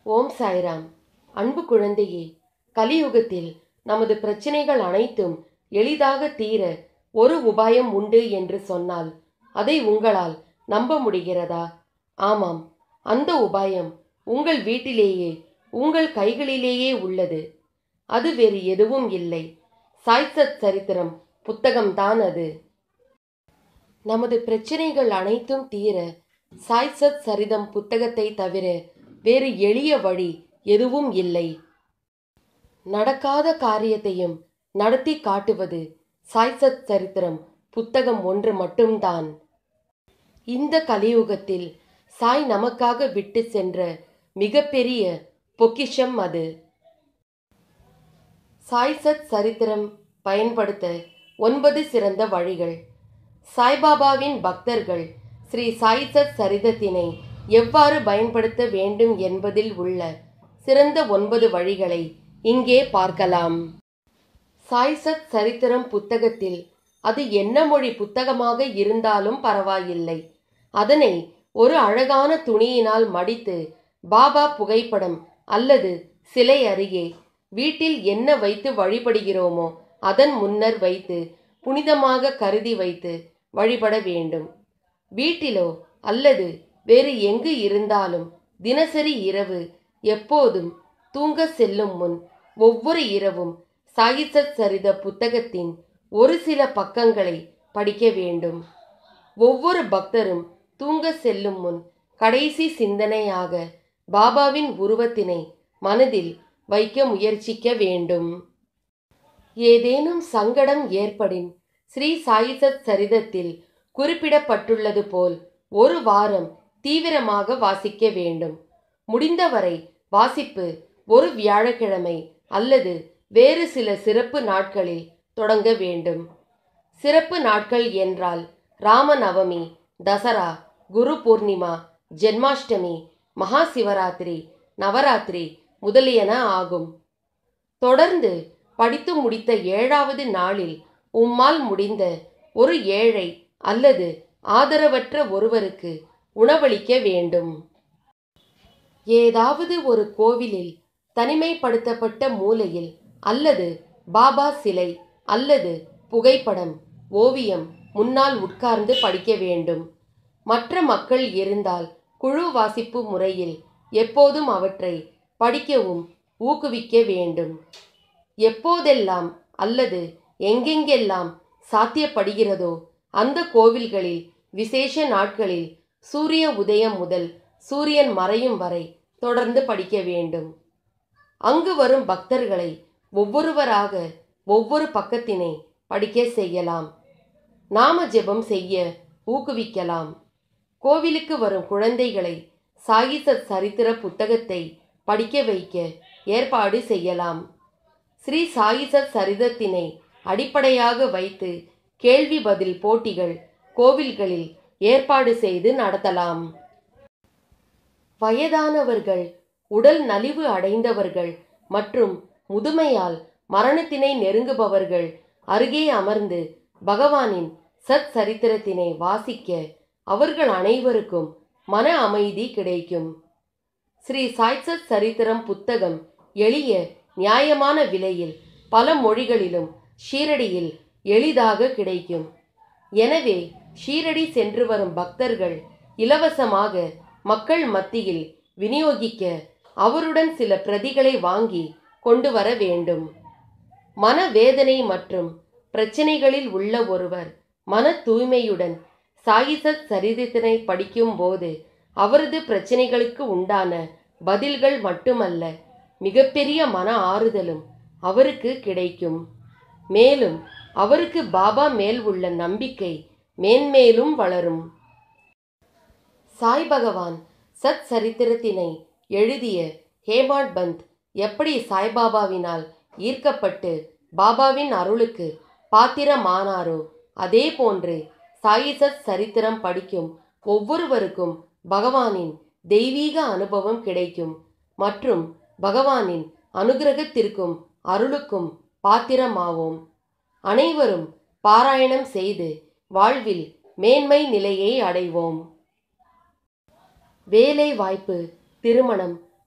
ஓம் சாய்ராம் அன்பு குழந்தையே கலியுகத்தில் நமது பிரச்சனைகள் அனைத்தும் எளிதாக தீர ஒரு உபாயம் உண்டு என்று சொன்னால் அதை உங்களால் நம்ப முடிகிறதா ஆமாம் அந்த உபாயம் உங்கள் வீட்டிலேயே உங்கள் கைகளிலேயே உள்ளது அது வேறு எதுவும் இல்லை சாய்சத் சரித்திரம் புத்தகம்தான் அது நமது பிரச்சனைகள் அனைத்தும் தீர சாய்சத் சரிதம் புத்தகத்தை தவிர வேறு எளிய வழி எதுவும் இல்லை நடக்காத காரியத்தையும் நடத்தி காட்டுவது சாய்சத் சரித்திரம் புத்தகம் ஒன்று மட்டும்தான் இந்த கலியுகத்தில் சாய் நமக்காக விட்டு சென்ற மிகப்பெரிய பொக்கிஷம் அது சாய்சத் சரித்திரம் பயன்படுத்த ஒன்பது சிறந்த வழிகள் சாய்பாபாவின் பக்தர்கள் ஸ்ரீ சாய்சத் சரிதத்தினை எவ்வாறு பயன்படுத்த வேண்டும் என்பதில் உள்ள சிறந்த ஒன்பது வழிகளை இங்கே பார்க்கலாம் சாய்சத் சரித்திரம் புத்தகத்தில் அது என்ன மொழி புத்தகமாக இருந்தாலும் பரவாயில்லை அதனை ஒரு அழகான துணியினால் மடித்து பாபா புகைப்படம் அல்லது சிலை அருகே வீட்டில் என்ன வைத்து வழிபடுகிறோமோ அதன் முன்னர் வைத்து புனிதமாக கருதி வைத்து வழிபட வேண்டும் வீட்டிலோ அல்லது வேறு எங்கு இருந்தாலும் தினசரி இரவு எப்போதும் தூங்க செல்லும் முன் ஒவ்வொரு இரவும் சாகிசத் சரித புத்தகத்தின் ஒரு சில பக்கங்களை படிக்க வேண்டும் ஒவ்வொரு பக்தரும் தூங்க செல்லும் முன் கடைசி சிந்தனையாக பாபாவின் உருவத்தினை மனதில் வைக்க முயற்சிக்க வேண்டும் ஏதேனும் சங்கடம் ஏற்படின் ஸ்ரீ சாயிசத் சரிதத்தில் குறிப்பிடப்பட்டுள்ளது போல் ஒரு வாரம் தீவிரமாக வாசிக்க வேண்டும் முடிந்தவரை வாசிப்பு ஒரு வியாழக்கிழமை அல்லது வேறு சில சிறப்பு நாட்களில் தொடங்க வேண்டும் சிறப்பு நாட்கள் என்றால் ராமநவமி தசரா குரு பூர்ணிமா ஜென்மாஷ்டமி மகா சிவராத்திரி நவராத்திரி முதலியன ஆகும் தொடர்ந்து படித்து முடித்த ஏழாவது நாளில் உம்மால் முடிந்த ஒரு ஏழை அல்லது ஆதரவற்ற ஒருவருக்கு உணவளிக்க வேண்டும் ஏதாவது ஒரு கோவிலில் தனிமைப்படுத்தப்பட்ட மூலையில் அல்லது பாபா சிலை அல்லது புகைப்படம் ஓவியம் முன்னால் உட்கார்ந்து படிக்க வேண்டும் மற்ற மக்கள் இருந்தால் குழு வாசிப்பு முறையில் எப்போதும் அவற்றை படிக்கவும் ஊக்குவிக்க வேண்டும் எப்போதெல்லாம் அல்லது எங்கெங்கெல்லாம் சாத்தியப்படுகிறதோ அந்த கோவில்களில் விசேஷ நாட்களில் சூரிய உதயம் முதல் சூரியன் மறையும் வரை தொடர்ந்து படிக்க வேண்டும் அங்கு வரும் பக்தர்களை ஒவ்வொருவராக ஒவ்வொரு பக்கத்தினை படிக்க செய்யலாம் நாம ஜெபம் செய்ய ஊக்குவிக்கலாம் கோவிலுக்கு வரும் குழந்தைகளை சாகிசத் சரித்திர புத்தகத்தை படிக்க வைக்க ஏற்பாடு செய்யலாம் ஸ்ரீ சாயிசத் சரிதத்தினை அடிப்படையாக வைத்து கேள்வி பதில் போட்டிகள் கோவில்களில் ஏற்பாடு செய்து நடத்தலாம் வயதானவர்கள் உடல் நலிவு அடைந்தவர்கள் மற்றும் முதுமையால் மரணத்தினை நெருங்குபவர்கள் அருகே அமர்ந்து பகவானின் சத் சரித்திரத்தினை வாசிக்க அவர்கள் அனைவருக்கும் மன அமைதி கிடைக்கும் ஸ்ரீ சாய்சத் சரித்திரம் புத்தகம் எளிய நியாயமான விலையில் பல மொழிகளிலும் ஷீரடியில் எளிதாக கிடைக்கும் எனவே ஷீரடி சென்று வரும் பக்தர்கள் இலவசமாக மக்கள் மத்தியில் விநியோகிக்க அவருடன் சில பிரதிகளை வாங்கி கொண்டு வர வேண்டும் மனவேதனை மற்றும் பிரச்சனைகளில் உள்ள ஒருவர் மன தூய்மையுடன் சாயிசத் சரித்திரத்தினை படிக்கும் போது அவரது பிரச்சனைகளுக்கு உண்டான பதில்கள் மட்டுமல்ல மிகப்பெரிய மன ஆறுதலும் அவருக்கு கிடைக்கும் மேலும் அவருக்கு பாபா மேல் உள்ள நம்பிக்கை மேன்மேலும் வளரும் சாய் பகவான் சத் சரித்திரத்தினை எழுதிய ஹேமாட் பந்த் எப்படி சாய்பாபாவினால் ஈர்க்கப்பட்டு பாபாவின் அருளுக்கு பாத்திரமானாரோ அதே போன்று சாயிசத் சரித்திரம் படிக்கும் ஒவ்வொருவருக்கும் பகவானின் தெய்வீக அனுபவம் கிடைக்கும் மற்றும் பகவானின் அனுகிரகத்திற்கும் அருளுக்கும் பாத்திரமாவோம் அனைவரும் பாராயணம் செய்து வாழ்வில் மேன்மை நிலையை அடைவோம் வேலை வாய்ப்பு திருமணம்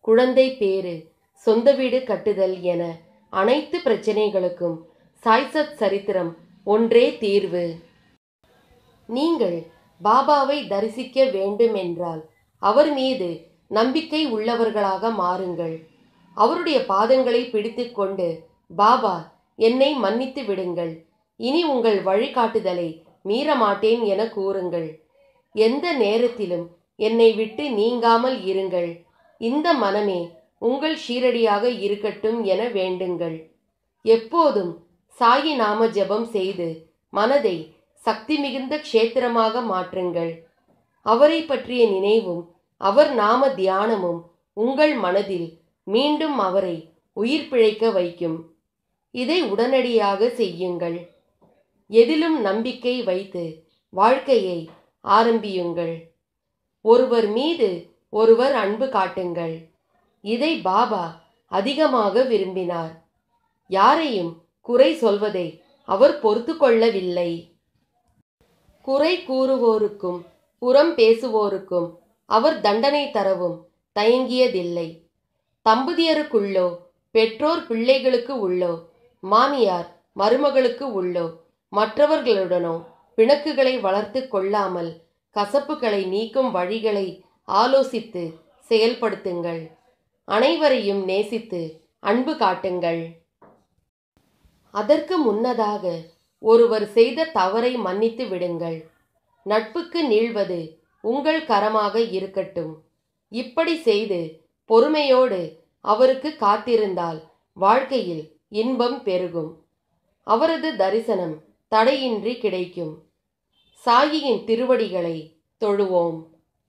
குழந்தை பேறு சொந்த வீடு கட்டுதல் என அனைத்து பிரச்சனைகளுக்கும் சாய்சத் சரித்திரம் ஒன்றே தீர்வு நீங்கள் பாபாவை தரிசிக்க வேண்டுமென்றால் அவர் மீது நம்பிக்கை உள்ளவர்களாக மாறுங்கள் அவருடைய பாதங்களை பிடித்துக்கொண்டு பாபா என்னை மன்னித்து விடுங்கள் இனி உங்கள் வழிகாட்டுதலை மீறமாட்டேன் என கூறுங்கள் எந்த நேரத்திலும் என்னை விட்டு நீங்காமல் இருங்கள் இந்த மனமே உங்கள் ஷீரடியாக இருக்கட்டும் என வேண்டுங்கள் எப்போதும் சாயி நாம ஜெபம் செய்து மனதை சக்தி மிகுந்த க்ஷேத்திரமாக மாற்றுங்கள் அவரை பற்றிய நினைவும் அவர் நாம தியானமும் உங்கள் மனதில் மீண்டும் அவரை உயிர் பிழைக்க வைக்கும் இதை உடனடியாக செய்யுங்கள் எதிலும் நம்பிக்கை வைத்து வாழ்க்கையை ஆரம்பியுங்கள் ஒருவர் மீது ஒருவர் அன்பு காட்டுங்கள் இதை பாபா அதிகமாக விரும்பினார் யாரையும் குறை சொல்வதை அவர் பொறுத்து கொள்ளவில்லை குறை கூறுவோருக்கும் புறம் பேசுவோருக்கும் அவர் தண்டனை தரவும் தயங்கியதில்லை தம்பதியருக்குள்ளோ பெற்றோர் பிள்ளைகளுக்கு உள்ளோ மாமியார் மருமகளுக்கு உள்ளோ மற்றவர்களுடனோ பிணக்குகளை வளர்த்து கொள்ளாமல் கசப்புகளை நீக்கும் வழிகளை ஆலோசித்து செயல்படுத்துங்கள் அனைவரையும் நேசித்து அன்பு காட்டுங்கள் அதற்கு முன்னதாக ஒருவர் செய்த தவறை மன்னித்து விடுங்கள் நட்புக்கு நீள்வது உங்கள் கரமாக இருக்கட்டும் இப்படி செய்து பொறுமையோடு அவருக்கு காத்திருந்தால் வாழ்க்கையில் இன்பம் பெருகும் அவரது தரிசனம் தடையின்றி கிடைக்கும் சாயியின் திருவடிகளை தொழுவோம்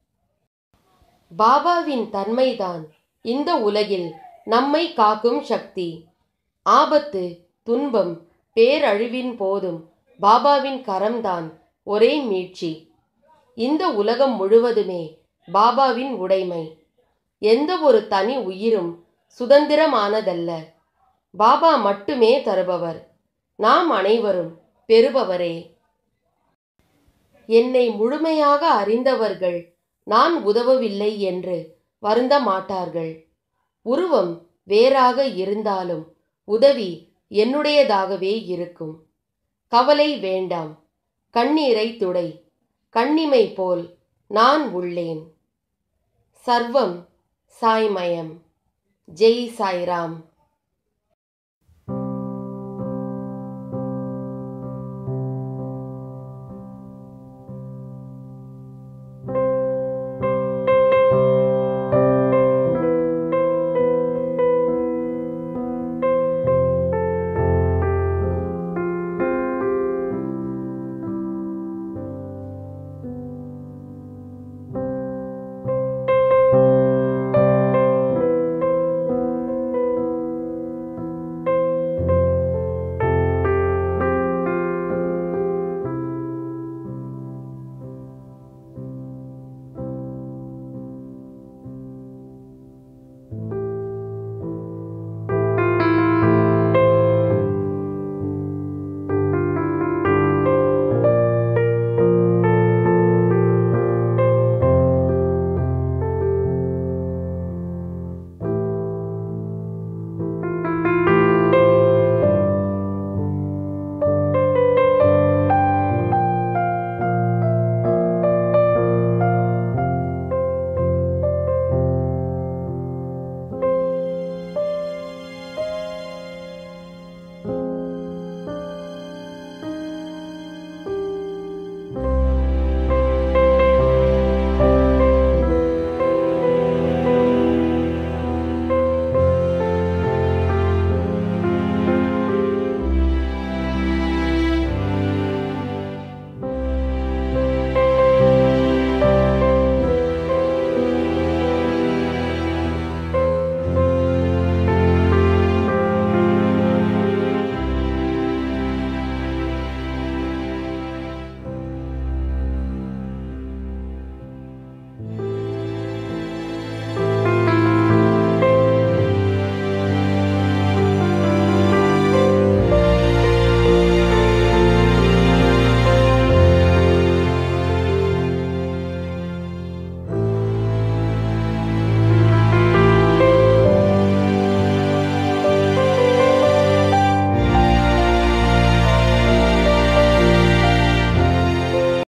பாபாவின் தன்மைதான் இந்த உலகில் நம்மை காக்கும் சக்தி ஆபத்து துன்பம் பேரழிவின் போதும் பாபாவின் கரம்தான் ஒரே மீட்சி இந்த உலகம் முழுவதுமே பாபாவின் உடைமை எந்த ஒரு தனி உயிரும் சுதந்திரமானதல்ல பாபா மட்டுமே தருபவர் நாம் அனைவரும் பெறுபவரே என்னை முழுமையாக அறிந்தவர்கள் நான் உதவவில்லை என்று வருந்த மாட்டார்கள் உருவம் வேறாக இருந்தாலும் உதவி என்னுடையதாகவே இருக்கும் கவலை வேண்டாம் கண்ணீரை துடை கண்ணிமை போல் நான் உள்ளேன் சர்வம் சாய்மயம் ஜெய் சாய்ராம்